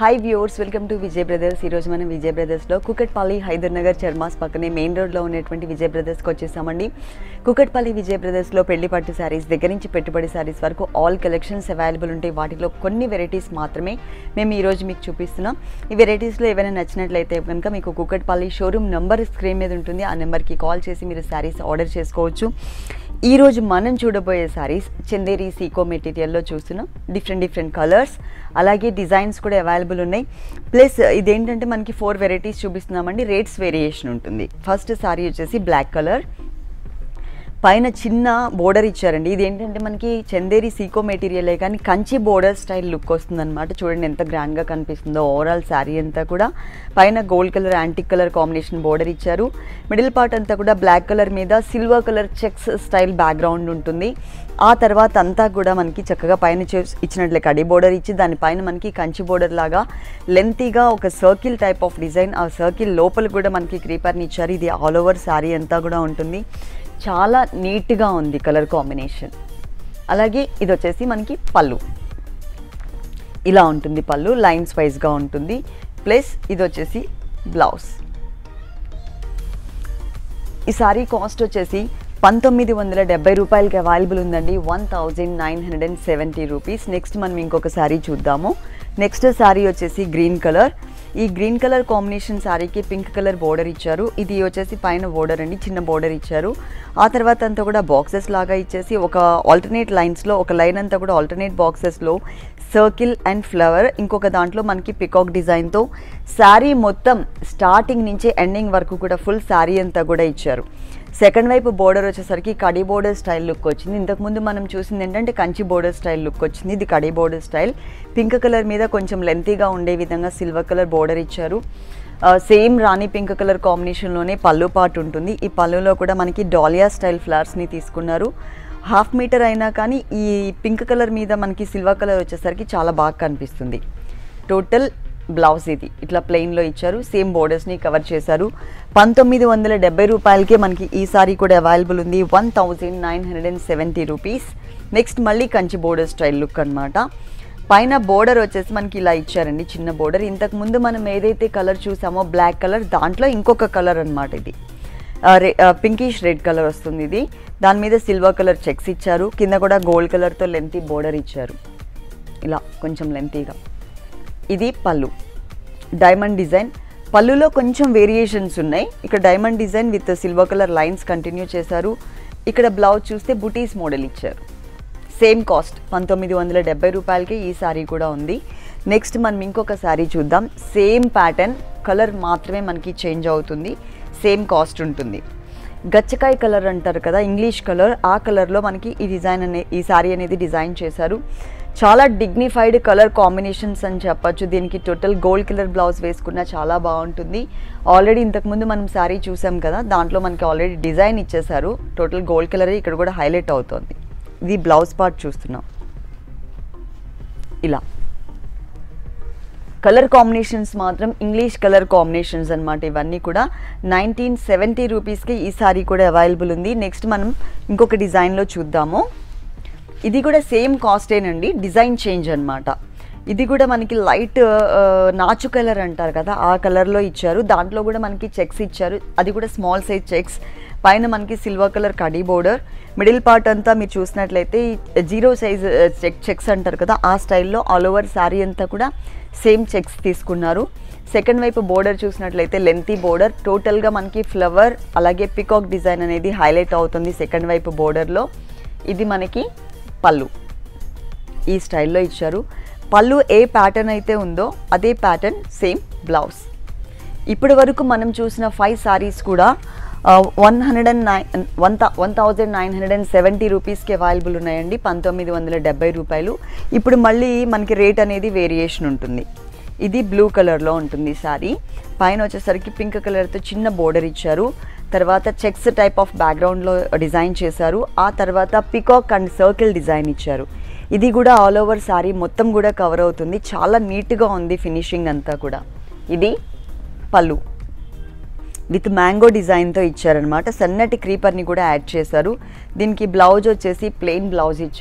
hi viewers welcome to Vijay brothers ఈరోజు మనం విజయ్ బ్రదర్స్లో కుకట్పల్లి హైదర్ నగర్ చర్మాస్ పక్కనే మెయిన్ రోడ్లో ఉన్నటువంటి విజయ్ బ్రదర్స్కి వచ్చేసామండి కుకట్పల్లి విజయ్ బ్రదర్స్లో పెళ్లి పట్టు శారీస్ దగ్గర నుంచి పెట్టుబడి శారీస్ వరకు ఆల్ కలెక్షన్స్ అవైలబుల్ ఉంటాయి వాటిలో కొన్ని వెరైటీస్ మాత్రమే మేము ఈరోజు మీకు చూపిస్తున్నాం ఈ వెరైటీస్లో ఏవైనా నచ్చినట్లయితే కనుక మీకు కుకట్పల్లి షోరూమ్ నెంబర్ స్క్రీన్ మీద ఉంటుంది ఆ నెంబర్కి కాల్ చేసి మీరు శారీస్ ఆర్డర్ చేసుకోవచ్చు ఈ రోజు మనం చూడబోయే సారీస్ చందేరి సీకో మెటీరియల్లో చూస్తున్నాం డిఫరెంట్ డిఫరెంట్ కలర్స్ అలాగే డిజైన్స్ కూడా అవైలబుల్ ఉన్నాయి ప్లస్ ఇదేంటంటే మనకి ఫోర్ వెరైటీస్ చూపిస్తున్నామండి రేట్స్ వేరియేషన్ ఉంటుంది ఫస్ట్ సారీ వచ్చేసి బ్లాక్ కలర్ పైన చిన్న బోర్డర్ ఇచ్చారండి ఇది ఏంటంటే మనకి చందేరి సీకో మెటీరియలే కానీ కంచి బోర్డర్ స్టైల్ లుక్ వస్తుందన్నమాట చూడండి ఎంత గ్రాండ్గా కనిపిస్తుందో ఓవరాల్ శారీ అంతా కూడా పైన gold colour antique colour combination border ఇచ్చారు మిడిల్ పార్ట్ అంతా కూడా బ్లాక్ కలర్ మీద silver colour checks style background ఉంటుంది ఆ తర్వాత అంతా కూడా మనకి చక్కగా పైన చే- ఇచ్చినట్లే కడి బోర్డర్ ఇచ్చి దానిపైన మనకి కంచి బోర్డర్ లాగా లెంతీగా ఒక సర్కిల్ టైప్ ఆఫ్ డిజైన్ ఆ సర్కిల్ లోపల కూడా మనకి క్రీపర్ని ఇచ్చారు ఇది ఆల్ ఓవర్ శారీ అంతా కూడా ఉంటుంది చాలా నీట్గా ఉంది కలర్ కాంబినేషన్ అలాగే ఇది వచ్చేసి మనకి పళ్ళు ఇలా ఉంటుంది పళ్ళు లైన్స్ వైజ్గా ఉంటుంది ప్లస్ ఇది వచ్చేసి బ్లౌజ్ ఈ సారీ కాస్ట్ వచ్చేసి పంతొమ్మిది వందల డెబ్బై రూపాయలకి అవైలబుల్ ఉందండి one thousand nine hundred and seventy rupees next మనం ఇంకొక శారీ చూద్దాము నెక్స్ట్ శారీ వచ్చేసి గ్రీన్ కలర్ ఈ గ్రీన్ కలర్ కాంబినేషన్ శారీకి పింక్ కలర్ బోర్డర్ ఇచ్చారు ఇది వచ్చేసి పైన బోర్డర్ అండి చిన్న బోర్డర్ ఇచ్చారు ఆ తర్వాత అంతా కూడా బాక్సెస్ లాగా ఇచ్చేసి ఒక ఆల్టర్నేట్ లైన్స్లో ఒక లైన్ అంతా కూడా ఆల్టర్నేట్ బాక్సెస్లో సర్కిల్ అండ్ ఫ్లవర్ ఇంకొక దాంట్లో మనకి పికాక్ డిజైన్తో శారీ మొత్తం స్టార్టింగ్ నుంచి ఎండింగ్ వరకు కూడా ఫుల్ శారీ అంతా కూడా ఇచ్చారు సెకండ్ వైపు బోర్డర్ వచ్చేసరికి కడి బోర్డర్ స్టైల్ లుక్ వచ్చింది ఇంతకుముందు మనం చూసింది ఏంటంటే కంచి బోర్డర్ స్టైల్ లుక్ వచ్చింది ఇది కడి బోర్డర్ స్టైల్ పింక్ కలర్ మీద కొంచెం లెంతీగా ఉండే విధంగా సిల్వర్ కలర్ బోర్డర్ ఇచ్చారు సేమ్ రాణి పింక్ కలర్ కాంబినేషన్లోనే పళ్ళు పాటు ఉంటుంది ఈ పళ్ళులో కూడా మనకి డాలియా స్టైల్ ఫ్లవర్స్ని తీసుకున్నారు హాఫ్ మీటర్ అయినా కానీ ఈ పింక్ కలర్ మీద మనకి సిల్వర్ కలర్ వచ్చేసరికి చాలా బాగా కనిపిస్తుంది టోటల్ బ్లౌజ్ ఇది ఇట్లా ప్లెయిన్లో ఇచ్చారు సేమ్ బోర్డర్స్ని కవర్ చేశారు పంతొమ్మిది వందల డెబ్బై రూపాయలకే మనకి ఈ సారీ కూడా అవైలబుల్ ఉంది one thousand nine hundred and seventy rupees next మళ్ళీ కంచి బోర్డర్ స్టైల్ లుక్ అన్నమాట పైన బోర్డర్ వచ్చేసి మనకి ఇలా ఇచ్చారండి చిన్న బోర్డర్ ఇంతకు ముందు మనం ఏదైతే కలర్ చూసామో బ్లాక్ కలర్ దాంట్లో ఇంకొక కలర్ అన్నమాట ఇది పింకిష్ రెడ్ కలర్ వస్తుంది ఇది దాని మీద సిల్వర్ కలర్ చెక్స్ ఇచ్చారు కింద కూడా గోల్డ్ కలర్తో లెంతీ బోర్డర్ ఇచ్చారు ఇలా కొంచెం లెంతీగా ఇది పళ్ళు డైమండ్ డిజైన్ పళ్ళులో కొంచెం వేరియేషన్స్ ఉన్నాయి ఇక్కడ diamond design with silver colour lines continue చేశారు ఇక్కడ బ్లౌజ్ చూస్తే బుటీస్ మోడల్ ఇచ్చారు సేమ్ కాస్ట్ పంతొమ్మిది వందల డెబ్బై రూపాయలకి ఈ శారీ కూడా ఉంది నెక్స్ట్ మనం ఇంకొక శారీ చూద్దాం సేమ్ ప్యాటర్న్ కలర్ మాత్రమే మనకి చేంజ్ అవుతుంది సేమ్ కాస్ట్ ఉంటుంది గచ్చకాయ కలర్ అంటారు కదా ఇంగ్లీష్ కలర్ ఆ కలర్లో మనకి ఈ డిజైన్ అనే ఈ శారీ అనేది డిజైన్ చేశారు చాలా డిగ్నిఫైడ్ కలర్ కాంబినేషన్స్ అని చెప్పొచ్చు దీనికి టోటల్ గోల్డ్ కలర్ బ్లౌజ్ వేసుకున్న చాలా బాగుంటుంది ఆల్రెడీ ఇంతకుముందు మనం శారీ చూసాం కదా దాంట్లో మనకి ఆల్రెడీ డిజైన్ ఇచ్చేసారు టోటల్ గోల్డ్ కలర్ ఇక్కడ కూడా హైలైట్ అవుతుంది ఇది బ్లౌజ్ పార్ట్ చూస్తున్నాం ఇలా కలర్ కాంబినేషన్స్ మాత్రం ఇంగ్లీష్ కలర్ కాంబినేషన్స్ అన్నమాట ఇవన్నీ కూడా నైన్టీన్ సెవెంటీ రూపీస్కి ఈ సారీ కూడా అవైలబుల్ ఉంది నెక్స్ట్ మనం ఇంకొక డిజైన్లో చూద్దాము ఇది కూడా సేమ్ కాస్టేనండి డిజైన్ చేంజ్ అన్నమాట ఇది కూడా మనకి లైట్ నాచు కలర్ అంటారు కదా ఆ కలర్లో ఇచ్చారు దాంట్లో కూడా మనకి చెక్స్ ఇచ్చారు అది కూడా స్మాల్ సైజ్ చెక్స్ పైన మనకి సిల్వర్ కలర్ కడీ బోర్డర్ మిడిల్ పార్ట్ అంతా మీరు చూసినట్లయితే జీరో సైజ్ చెక్ చెక్స్ అంటారు కదా ఆ స్టైల్లో ఆల్ ఓవర్ శారీ అంతా కూడా సేమ్ చెక్స్ తీసుకున్నారు సెకండ్ వైపు బోర్డర్ చూసినట్లయితే లెంతీ బోర్డర్ టోటల్గా మనకి ఫ్లవర్ అలాగే పికాక్ డిజైన్ అనేది హైలైట్ అవుతుంది సెకండ్ వైపు బోర్డర్లో ఇది మనకి పళ్ళు ఈ స్టైల్లో ఇచ్చారు పళ్ళు ఏ ప్యాటర్న్ అయితే ఉందో అదే ప్యాటర్న్ సేమ్ బ్లౌజ్ ఇప్పటి వరకు మనం చూసిన ఫైవ్ సారీస్ కూడా one hundred and nine one thou one thousand nine hundred and seventy రూపీస్కి అవైలబుల్ ఉన్నాయండి పంతొమ్మిది వందల డెబ్బై రూపాయలు ఇప్పుడు మళ్ళీ మనకి రేట్ అనేది వేరియేషన్ ఉంటుంది ఇది బ్లూ కలర్లో ఉంటుంది సారీ పైన వచ్చేసరికి పింక్ కలర్తో చిన్న బోర్డర్ ఇచ్చారు తర్వాత చెక్స్ టైప్ ఆఫ్ బ్యాక్గ్రౌండ్లో డిజైన్ చేశారు ఆ తర్వాత పికాక్ అండ్ సర్కిల్ డిజైన్ ఇచ్చారు ఇది కూడా ఆల్ ఓవర్ సారీ మొత్తం కూడా కవర్ అవుతుంది చాలా నీట్గా ఉంది ఫినిషింగ్ అంతా కూడా ఇది పళ్ళు విత్ మ్యాంగో డిజైన్తో ఇచ్చారనమాట సన్నటి క్రీపర్ని కూడా యాడ్ చేశారు దీనికి బ్లౌజ్ వచ్చేసి ప్లెయిన్ బ్లౌజ్ ఇచ్చారు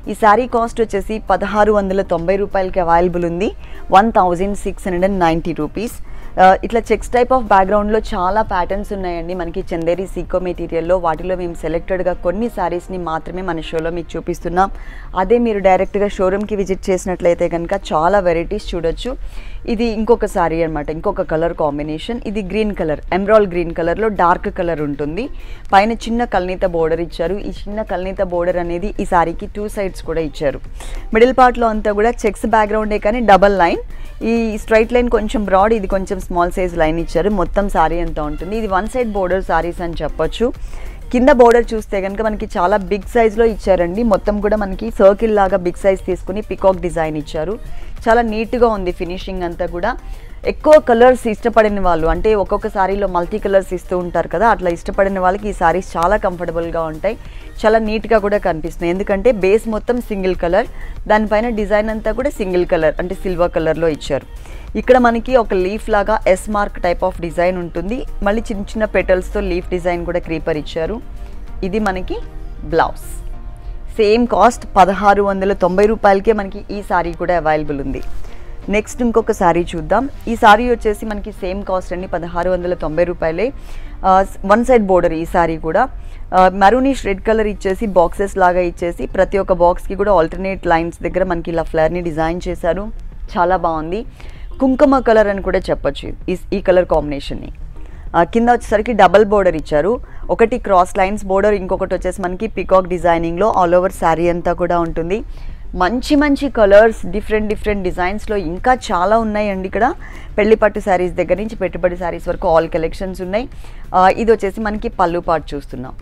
ఈ శారీ కాస్ట్ వచ్చేసి పదహారు వందల తొంభై రూపాయలకి అవైలబుల్ ఉంది one thousand six hundred and ninety rupees ఆ, ఇట్లా చెక్స్ టైప్ ఆఫ్ బ్యాక్గ్రౌండ్లో చాలా ప్యాటర్న్స్ ఉన్నాయండి మనకి చందేరి సీకో మెటీరియల్లో వాటిలో మేము సెలెక్టెడ్గా కొన్ని శారీస్ని మాత్రమే మన షోలో మీకు చూపిస్తున్నాం అదే మీరు డైరెక్ట్గా షోరూమ్కి విజిట్ చేసినట్లయితే కనుక చాలా వెరైటీస్ చూడొచ్చు ఇది ఇంకొక శారీ అనమాట ఇంకొక కలర్ కాంబినేషన్ ఇది గ్రీన్ కలర్ ఎమ్రాల్ గ్రీన్ కలర్లో డార్క్ కలర్ ఉంటుంది పైన చిన్న కల్నీత బోర్డర్ ఇచ్చారు ఈ చిన్న కల్నీత బోర్డర్ అనేది ఈ శారీకి టూ సైడ్స్ కూడా ఇచ్చారు మిడిల్ పార్ట్లో అంతా కూడా చెక్స్ బ్యాక్గ్రౌండే కానీ డబల్ లైన్ ఈ స్ట్రైట్ లైన్ కొంచెం బ్రాడ్ ఇది కొంచెం స్మాల్ సైజ్ లైన్ ఇచ్చారు మొత్తం శారీ ఎంత ఉంటుంది ఇది వన్ సైడ్ బోర్డర్ శారీస్ అని చెప్పొచ్చు కింద బోర్డర్ చూస్తే కనుక మనకి చాలా బిగ్ సైజ్లో ఇచ్చారండి మొత్తం కూడా మనకి సర్కిల్ లాగా బిగ్ సైజ్ తీసుకుని పికాక్ డిజైన్ ఇచ్చారు చాలా నీట్గా ఉంది ఫినిషింగ్ అంతా కూడా ఎక్కువ కలర్స్ ఇష్టపడిన వాళ్ళు అంటే ఒక్కొక్క సారీలో మల్టీ కలర్స్ ఇస్తూ ఉంటారు కదా అట్లా ఇష్టపడిన వాళ్ళకి ఈ సారీస్ చాలా కంఫర్టబుల్గా ఉంటాయి చాలా నీట్గా కూడా కనిపిస్తున్నాయి ఎందుకంటే బేస్ మొత్తం సింగిల్ కలర్ దానిపైన డిజైన్ అంతా కూడా సింగిల్ కలర్ అంటే సిల్వర్ కలర్లో ఇచ్చారు ఇక్కడ మనకి ఒక లీఫ్ లాగా S mark type of design ఉంటుంది మళ్ళీ చిన్న చిన్న పెటల్స్తో లీఫ్ డిజైన్ కూడా క్రీపర్ ఇచ్చారు ఇది మనకి బ్లౌజ్ సేమ్ కాస్ట్ పదహారు వందల తొంభై రూపాయలకే మనకి ఈ సారీ కూడా అవైలబుల్ ఉంది నెక్స్ట్ ఇంకొక శారీ చూద్దాం ఈ శారీ వచ్చేసి మనకి సేమ్ కాస్ట్ అండి పదహారు వందల తొంభై రూపాయలే వన్ సైడ్ బోర్డర్ ఈ శారీ కూడా మరూనిష్ రెడ్ కలర్ ఇచ్చేసి బాక్సెస్ లాగా ఇచ్చేసి ప్రతి ఒక్క బాక్స్కి కూడా ఆల్టర్నేట్ లైన్స్ దగ్గర మనకి ఇలా ఫ్లవర్ని డిజైన్ చేశారు చాలా బాగుంది కుంకుమ కలర్ అని కూడా చెప్పొచ్చు ఈ ఈ కలర్ కాంబినేషన్ని ఆ, కింద వచ్చేసరికి డబల్ బోర్డర్ ఇచ్చారు ఒకటి క్రాస్ లైన్స్ బోర్డర్ ఇంకొకటి వచ్చేసి మనకి పికాక్ డిజైనింగ్లో ఆల్ ఓవర్ శారీ అంతా కూడా ఉంటుంది మంచి మంచి కలర్స్ డిఫరెంట్ డిఫరెంట్ డిజైన్స్లో ఇంకా చాలా ఉన్నాయండి ఇక్కడ పెళ్లి పట్టు శారీస్ దగ్గర నుంచి పెట్టుబడి శారీస్ వరకు ఆల్ కలెక్షన్స్ ఉన్నాయి ఆ, ఇది వచ్చేసి మనకి పళ్ళు పాటు చూస్తున్నాం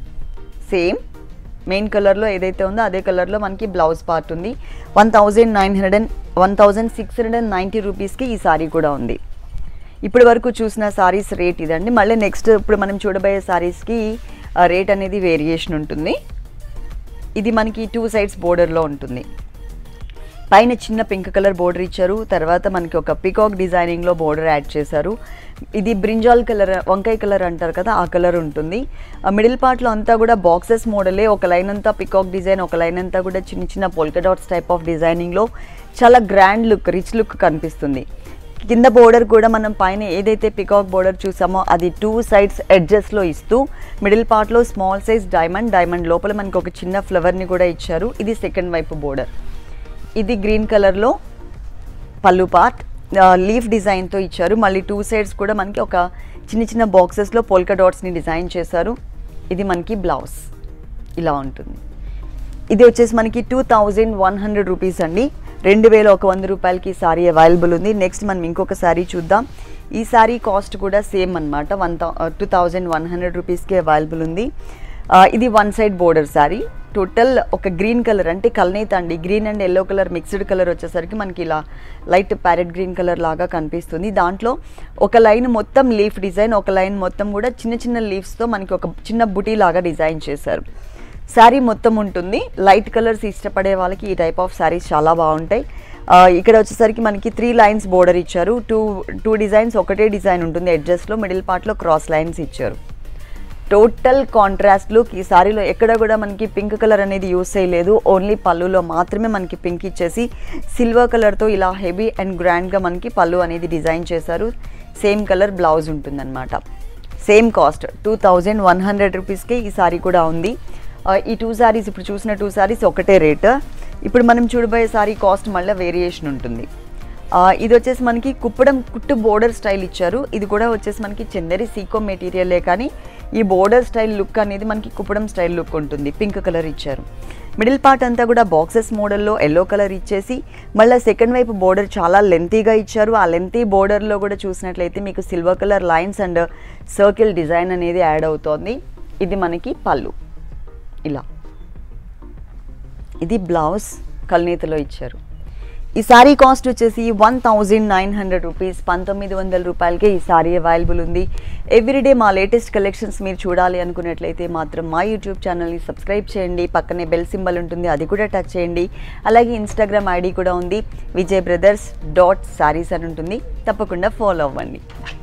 సేమ్ మెయిన్ కలర్లో ఏదైతే ఉందో అదే కలర్లో మనకి బ్లౌజ్ పార్ట్ ఉంది one thousand nine hundred and one thousand six hundred and ninety రూపీస్కి ఈ సారీ కూడా ఉంది ఇప్పటి వరకు చూసిన సారీస్ రేట్ ఇదండి మళ్ళీ నెక్స్ట్ ఇప్పుడు మనం చూడబోయే సారీస్కి రేట్ అనేది వేరియేషన్ ఉంటుంది ఇది మనకి టూ సైడ్స్ బోర్డర్లో ఉంటుంది పైన చిన్న పింక్ కలర్ బోర్డర్ ఇచ్చారు తర్వాత మనకి ఒక పికాక్ డిజైనింగ్లో బోర్డర్ యాడ్ చేశారు ఇది బ్రింజాల్ కలర్ వంకాయ కలర్ అంటారు కదా ఆ కలర్ ఉంటుంది మిడిల్ పార్ట్లో అంతా కూడా బాక్సెస్ మోడలే ఒక లైన్ అంతా పికాక్ డిజైన్ ఒక లైన్ అంతా కూడా చిన్న చిన్న పొల్కా డాట్స్ టైప్ ఆఫ్ డిజైనింగ్లో చాలా గ్రాండ్ లుక్ రిచ్ లుక్ కనిపిస్తుంది కింద బోర్డర్ కూడా మనం పైన ఏదైతే పికాక్ బోర్డర్ చూసామో అది టూ సైడ్స్ ఎడ్జెస్లో ఇస్తూ మిడిల్ పార్ట్లో స్మాల్ సైజ్ డైమండ్ డైమండ్ లోపల మనకి ఒక చిన్న ఫ్లవర్ని కూడా ఇచ్చారు ఇది సెకండ్ వైపు బోర్డర్ ఇది గ్రీన్ కలర్లో పళ్ళు పార్ట్ లీఫ్ డిజైన్తో ఇచ్చారు మళ్ళీ టూ సైడ్స్ కూడా మనకి ఒక చిన్న చిన్న బాక్సెస్లో పోల్కా డాట్స్ని డిజైన్ చేశారు ఇది మనకి బ్లౌజ్ ఇలా ఉంటుంది ఇది వచ్చేసి మనకి two thousand one hundred rupees అండి రెండు వేల ఒక వంద రూపాయలకి ఈ సారీ అవైలబుల్ ఉంది నెక్స్ట్ మనం ఇంకొక సారీ చూద్దాం ఈ సారీ కాస్ట్ కూడా సేమ్ అనమాట one thou two thousand one hundred రూపీస్కి అవైలబుల్ ఉంది ఆ, ఇది one side border sari total ఒక గ్రీన్ కలర్ అంటే కల్నేత అండి green and yellow colour mixed colour వచ్చేసరికి మనకి ఇలా లైట్ ప్యారెట్ గ్రీన్ కలర్ లాగా కనిపిస్తుంది దాంట్లో ఒక లైన్ మొత్తం లీఫ్ డిజైన్ ఒక లైన్ మొత్తం కూడా చిన్న చిన్న లీవ్స్తో మనకి ఒక చిన్న బుటీ లాగా డిజైన్ చేశారు శారీ మొత్తం ఉంటుంది లైట్ కలర్స్ ఇష్టపడే వాళ్ళకి ఈ టైప్ ఆఫ్ శారీస్ చాలా బాగుంటాయి ఆ, ఇక్కడ వచ్చేసరికి మనకి త్రీ లైన్స్ బోర్డర్ ఇచ్చారు టూ టూ డిజైన్స్ ఒకటే డిజైన్ ఉంటుంది ఎడ్జస్ట్లో మిడిల్ పార్ట్లో క్రాస్ లైన్స్ ఇచ్చారు టోటల్ కాంట్రాస్ట్ లుక్ ఈ సారీలో ఎక్కడ కూడా మనకి పింక్ కలర్ అనేది యూస్ చేయలేదు ఓన్లీ పళ్ళులో మాత్రమే మనకి పింక్ ఇచ్చేసి సిల్వర్ కలర్తో ఇలా హెవీ అండ్ గ్రాండ్గా మనకి పళ్ళు అనేది డిజైన్ చేశారు సేమ్ కలర్ బ్లౌజ్ ఉంటుందన్నమాట same cost two thousand one hundred రూపీస్కి ఈ సారీ కూడా ఉంది ఆ, ఈ టూ సారీస్ ఇప్పుడు చూసిన టూ సారీస్ ఒకటే రేట్ ఇప్పుడు మనం చూడబోయే సారీ కాస్ట్ మళ్ళీ వేరియేషన్ ఉంటుంది ఆ, ఇది వచ్చేసి మనకి కుప్పడం కుట్టు బోర్డర్ స్టైల్ ఇచ్చారు ఇది కూడా వచ్చేసి మనకి చందరి సీకో మెటీరియలే కానీ ఈ బోర్డర్ స్టైల్ లుక్ అనేది మనకి కుప్పడం స్టైల్ లుక్ ఉంటుంది పింక్ కలర్ ఇచ్చారు మిడిల్ పార్ట్ అంతా కూడా బాక్సెస్ మోడల్లో ఎల్లో కలర్ ఇచ్చేసి మళ్ళీ సెకండ్ వైపు బోర్డర్ చాలా లెంతీగా ఇచ్చారు ఆ లెంతీ బోర్డర్లో కూడా చూసినట్లయితే మీకు silver colour lines and circle design అనేది యాడ్ అవుతోంది ఇది మనకి పళ్ళు ఇలా ఇది బ్లౌజ్ కల్నేతలో ఇచ్చారు ఈ సారీ కాస్ట్ వచ్చేసి one thousand nine hundred rupees పంతొమ్మిది వందల రూపాయలకే ఈ సారీ అవైలబుల్ ఉంది ఎవ్రీడే మా లేటెస్ట్ కలెక్షన్స్ మీరు చూడాలి అనుకున్నట్లయితే మాత్రం మా యూట్యూబ్ ఛానల్ని సబ్స్క్రైబ్ చేయండి పక్కనే బెల్ సింబల్ ఉంటుంది అది కూడా టచ్ చేయండి అలాగే ఇన్స్టాగ్రామ్ ఐడి కూడా ఉంది విజయ్ బ్రదర్స్ డాట్ సారీస్ అని ఉంటుంది తప్పకుండా ఫాలో అవ్వండి